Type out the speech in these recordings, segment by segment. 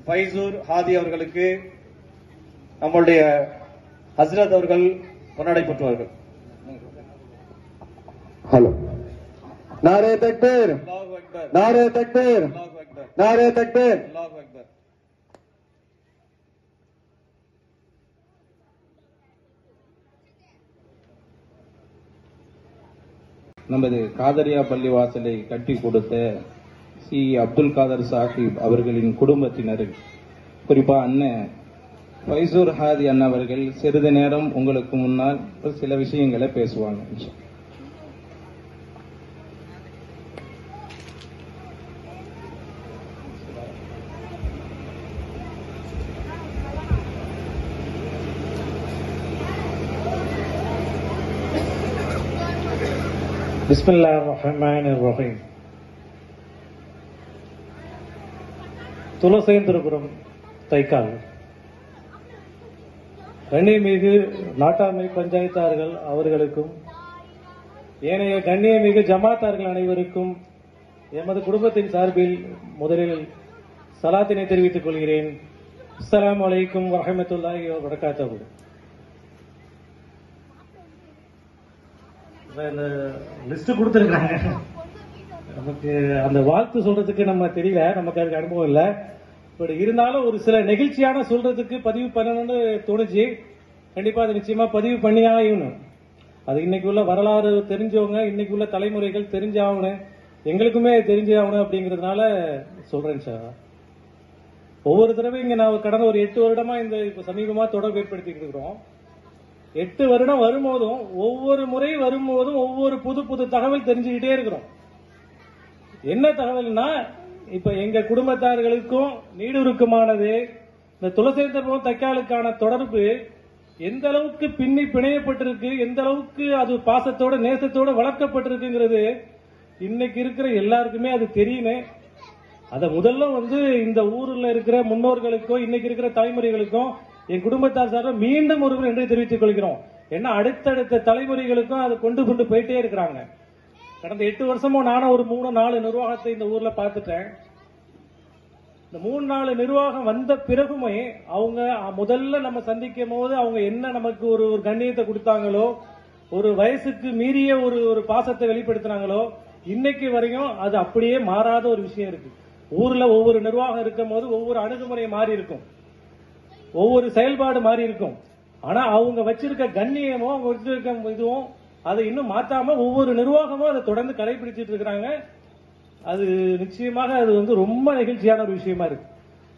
ஃபைசூர் ஹாதி அவர்களுக்கு நம்மளுடைய ஹஸ்ரத் அவர்கள் பொன்னாடை பெற்றுவார்கள் ஹலோ நாரே தக்பீர் அல்லாஹு அக்பர் நாரே தக்பீர் அல்லாஹு அக்பர் நாரே தக்பீர் அல்லாஹு அக்பர் நமது காதரியா பள்ளி வாசலை கட்டி கொடுத்த சி அப்துல் காதர் சாஹிப் அவர்களின் குடும்பத்தினர் குறிப்பா அண்ணன் ஃபைசூர் ஹாதி அண்ணா அவர்கள் சிறிது நேரம் உங்களுக்கு முன்னால் சில விஷயங்களை பேசுவாங்க بسم الله الرحمن الرحيم துளசேந்திரபுரம் தைக்கால் கண்ணியமிகு நாட்டாமை பஞ்சாயத்தார்கள் அவர்களுக்கும் ஏனைய கண்ணியமிகு ஜமாத்தார்கள் அனைவருக்கும் எமது குடும்பத்தின் சார்பில் முதலில் சலாத்தினை தெரிவித்துக் கொள்கிறேன் அஸ்ஸலாமு அலைக்கும் வரஹமத்துல்லாஹி வபரகாத்துஹு இந்த லிஸ்ட் கொடுத்துருக்காங்க நமக்கு அந்த வாழ்த்து சொல்றதுக்கு நம்ம தெரியல நமக்கு அதுக்கு அனுபவம் இல்லை பட் இருந்தாலும் ஒரு சில நெகிழ்ச்சியான சொல்றதுக்கு பதிவு பண்ணணும்னு தோணுச்சு கண்டிப்பா அது நிச்சயமா பதிவு பண்ணியே ஆகணும் அது இன்னைக்கு உள்ள வரலாறு தெரிஞ்சவங்க இன்னைக்கு உள்ள தலைமுறைகள் தெரிஞ்சாகணும் எங்களுக்குமே தெரிஞ்சாகணும் அப்படிங்கறதுனால சொல்றேன் சார் ஒவ்வொரு தடவை இங்க நான் கடந்த ஒரு எட்டு வருடமா இந்த இப்ப சமீபமா தொடர்பு ஏற்படுத்திக்கிட்டு இருக்கிறோம் எட்டு வருடம் வரும்போதும் ஒவ்வொரு முறை வரும்போதும் ஒவ்வொரு புது புது தகவல் தெரிஞ்சுக்கிட்டே இருக்கிறோம் என்ன தகவல்னா இப்ப எங்க குடும்பத்தார்களுக்கும் நீடுருக்குமானது இந்த துளசேந்திரபுரம் தைக்காலுக்கான தொடர்பு எந்த அளவுக்கு பின்னி பிணையப்பட்டிருக்கு எந்த அளவுக்கு அது பாசத்தோட நேசத்தோட வளர்க்கப்பட்டிருக்குங்கிறது இன்னைக்கு இருக்கிற எல்லாருக்குமே அது தெரியணும் அத முதல்ல வந்து இந்த ஊர்ல இருக்கிற முன்னோர்களுக்கோ இன்னைக்கு இருக்கிற தலைமுறைகளுக்கும் என் குடும்பத்தார் சார்பாக மீண்டும் ஒரு நன்றி தெரிவித்துக் கொள்கிறோம் ஏன்னா அடுத்தடுத்த தலைமுறைகளுக்கும் அதை கொண்டு கொண்டு போயிட்டே இருக்கிறாங்க கடந்த எட்டு வருஷமும் நானும் ஒரு மூணு நாலு நிர்வாகத்தை இந்த ஊர்ல பார்த்துட்டேன் இந்த மூணு நாலு நிர்வாகம் வந்த பிறகுமே அவங்க முதல்ல நம்ம சந்திக்கும் போது அவங்க என்ன நமக்கு ஒரு ஒரு கண்ணியத்தை கொடுத்தாங்களோ ஒரு வயசுக்கு மீறிய ஒரு ஒரு பாசத்தை வெளிப்படுத்தினாங்களோ இன்னைக்கு வரையும் அது அப்படியே மாறாத ஒரு விஷயம் இருக்கு ஊர்ல ஒவ்வொரு நிர்வாகம் இருக்கும் போது ஒவ்வொரு அணுகுமுறை மாறி இருக்கும் ஒவ்வொரு செயல்பாடு மாறி இருக்கும் ஆனா அவங்க வச்சிருக்க கண்ணியமும் அவங்க வச்சிருக்க இதுவும் அதை இன்னும் மாத்தாம ஒவ்வொரு நிர்வாகமும் அதை தொடர்ந்து கடைபிடிச்சிட்டு இருக்கிறாங்க அது நிச்சயமாக அது வந்து ரொம்ப நெகிழ்ச்சியான ஒரு விஷயமா இருக்கு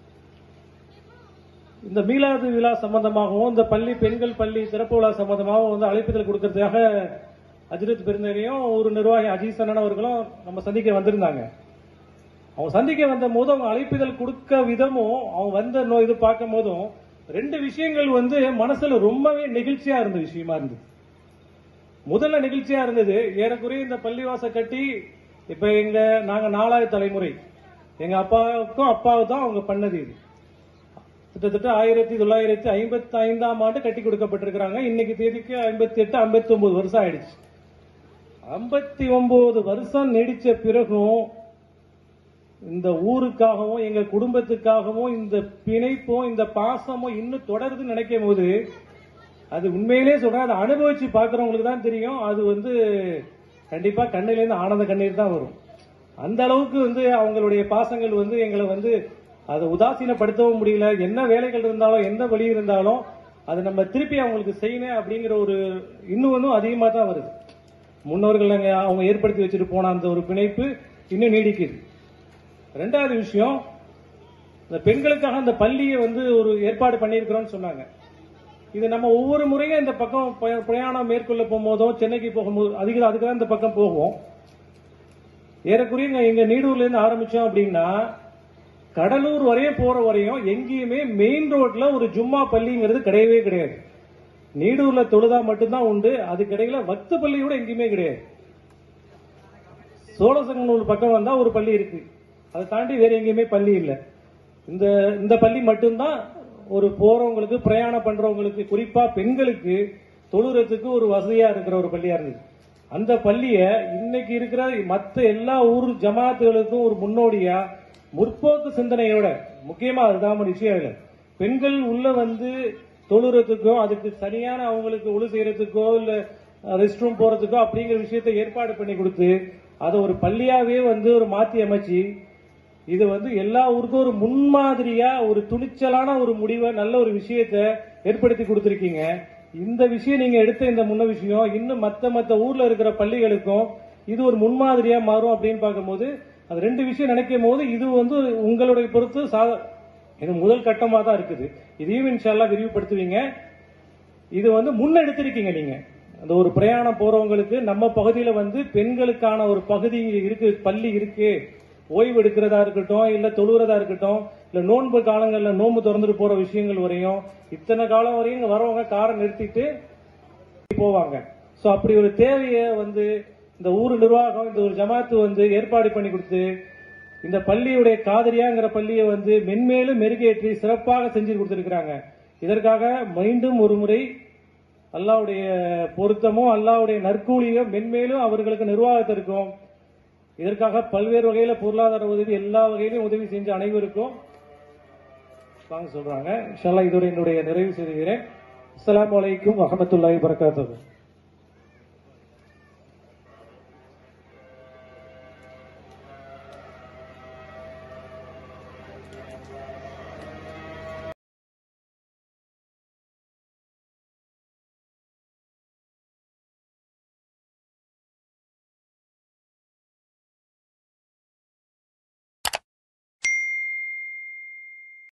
இந்த மீலாது விழா சம்பந்தமாகவும் இந்த பள்ளி பெண்கள் பள்ளி திறப்பு விழா சம்பந்தமாகவும் வந்து அழைப்புதல் கொடுக்கறதுக்காக அஜிரத் பெருந்தகையும் ஒரு நிர்வாகி அஜீஸ் அண்ணன் அவர்களும் நம்ம சந்திக்க வந்திருந்தாங்க அவங்க சந்திக்க வந்த போது அவங்க அழைப்புதல் கொடுக்க விதமும் அவங்க வந்த நோ- இது பார்க்கும் போதும் ரெண்டு விஷயங்கள் வந்து மனசுல ரொம்பவே நெகிழ்ச்சியா இருந்த விஷயமா இருந்தது முதல்ல நெகிழ்ச்சியா இருந்தது ஏறக்குறைய இந்த பள்ளிவாச கட்டி இப்ப எங்க நாங்க நாலாவது தலைமுறை எங்க அப்பாவுக்கும் அப்பாவுக்கும் தான் அவங்க பண்ணது இது கிட்டத்தட்ட ஆயிரத்தி தொள்ளாயிரத்தி ஐம்பத்தி ஐந்தாம் ஆண்டு கட்டி கொடுக்கப்பட்டிருக்கிறாங்க இன்னைக்கு தேதிக்கு ஐம்பத்தி எட்டு ஐம்பத்தி ஒன்பது வருஷம் ஆயிடுச்சு ஐம்பத்தி ஒன்பது வருஷம் நீடிச்ச பிறகும் இந்த ஊருக்காகவும் எங்க குடும்பத்துக்காகவும் இந்த பிணைப்பும் இந்த பாசமும் இன்னும் தொடருதுன்னு நினைக்கும் போது அது உண்மையிலே சொல்றேன் அதை அனுபவிச்சு பாக்குறவங்களுக்கு தான் தெரியும் அது வந்து கண்டிப்பா கண்ணில இருந்து ஆனந்த கண்ணீர் தான் வரும் அந்த அளவுக்கு வந்து அவங்களுடைய பாசங்கள் வந்து எங்களை வந்து அதை உதாசீனப்படுத்தவும் முடியல என்ன வேலைகள் இருந்தாலும் எந்த வழி இருந்தாலும் அதை நம்ம திருப்பி அவங்களுக்கு செய்யணும் அப்படிங்கிற ஒரு இன்னும் இன்னும் அதிகமா தான் வருது முன்னோர்கள் அங்க அவங்க ஏற்படுத்தி வச்சுட்டு போன அந்த ஒரு பிணைப்பு இன்னும் நீடிக்குது ரெண்டாவது விஷயம் இந்த பெண்களுக்காக அந்த பள்ளியை வந்து ஒரு ஏற்பாடு பண்ணியிருக்கிறோம்னு சொன்னாங்க இது நம்ம ஒவ்வொரு முறையும் இந்த பக்கம் பய- பிரயாணம் மேற்கொள்ள போகும்போதோ சென்னைக்கு போகும்போது அதிக அதுக்கு தான் இந்த பக்கம் போவோம் ஏறக்குறைய இங்க- எங்க நீடூர்ல இருந்து ஆரம்பிச்சோம் அப்படின்னா கடலூர் வரையும் போற வரையும் எங்கேயுமே மெயின் ரோட்ல ஒரு ஜும்மா பள்ளிங்கிறது கிடையவே கிடையாது நீடூர்ல தொழுதா மட்டும்தான் உண்டு அதுக்கு இடையில வக்து பள்ளி கூட எங்கேயுமே கிடையாது சோழசங்கனூர் பக்கம் வந்தா ஒரு பள்ளி இருக்கு அதை தாண்டி வேற எங்கேயுமே பள்ளி இல்ல இந்த இந்த பள்ளி மட்டும்தான் ஒரு போறவங்களுக்கு பிரயாணம் பண்றவங்களுக்கு குறிப்பா பெண்களுக்கு தொழுறதுக்கு ஒரு வசதியா இருக்கிற ஒரு பள்ளியா இருந்தது அந்த பள்ளிய இன்னைக்கு இருக்கிற மத்த எல்லா ஊர் ஜமாத்துகளுக்கும் ஒரு முன்னோடியா முற்போக்கு சிந்தனையோட முக்கியமா அதுதான் ஒரு விஷயம் இல்ல பெண்கள் உள்ள வந்து தொழுறதுக்கோ அதுக்கு சரியான அவங்களுக்கு ஒழு செய்யறதுக்கோ இல்ல ரெஸ்ட் ரூம் போறதுக்கோ அப்படிங்கிற விஷயத்தை ஏற்பாடு பண்ணி கொடுத்து அதை ஒரு பள்ளியாவே வந்து ஒரு மாத்தி அமைச்சு இது வந்து எல்லா ஊருக்கும் ஒரு முன்மாதிரியா ஒரு துணிச்சலான ஒரு முடிவை நல்ல ஒரு விஷயத்தை ஏற்படுத்தி கொடுத்திருக்கீங்க இந்த விஷயம் நீங்க எடுத்த இந்த முன்ன விஷயம் இன்னும் மத்த மத்த ஊர்ல இருக்கிற பள்ளிகளுக்கும் இது ஒரு முன்மாதிரியா மாறும் அப்படின்னு பார்க்கும்போது அது ரெண்டு விஷயம் நினைக்கும் போது இது வந்து உங்களுடைய பொறுத்து சா- இது முதல் கட்டமா தான் இருக்குது இதையும் இன்ஷால்லா விரிவுபடுத்துவீங்க இது வந்து முன்னெடுத்திருக்கீங்க நீங்க அந்த ஒரு பிரயாணம் போறவங்களுக்கு நம்ம பகுதியில வந்து பெண்களுக்கான ஒரு பகுதி இருக்கு பள்ளி இருக்கு ஓய்வு எடுக்கிறதா இருக்கட்டும் இல்ல தொழுகிறதா இருக்கட்டும் இல்ல நோன்பு காலங்கள்ல நோன்பு திறந்துட்டு போற விஷயங்கள் வரையும் இத்தனை காலம் வரையும் இங்க வரவங்க காரை நிறுத்திட்டு போவாங்க சோ அப்படி ஒரு தேவையை வந்து இந்த ஊர் நிர்வாகம் இந்த ஒரு ஜமாத்து வந்து ஏற்பாடு பண்ணி கொடுத்து இந்த பள்ளியுடைய காதரியாங்கிற பள்ளியை வந்து மென்மேலும் மெருகேற்றி சிறப்பாக செஞ்சு கொடுத்திருக்கிறாங்க இதற்காக மீண்டும் ஒரு முறை அல்லாவுடைய பொருத்தமும் அல்லாவுடைய நற்கூலியும் மென்மேலும் அவர்களுக்கு நிர்வாகத்திற்கும் இதற்காக பல்வேறு வகையில பொருளாதார உதவி எல்லா வகையிலும் உதவி செஞ்ச அனைவருக்கும் வாங்க சொல்றாங்க இன்ஷால்லா இதோட என்னுடைய நிறைவு செய்கிறேன் அஸ்ஸலாமு அலைக்கும் வரஹ்மத்துல்லாஹி வரகாத்துஹு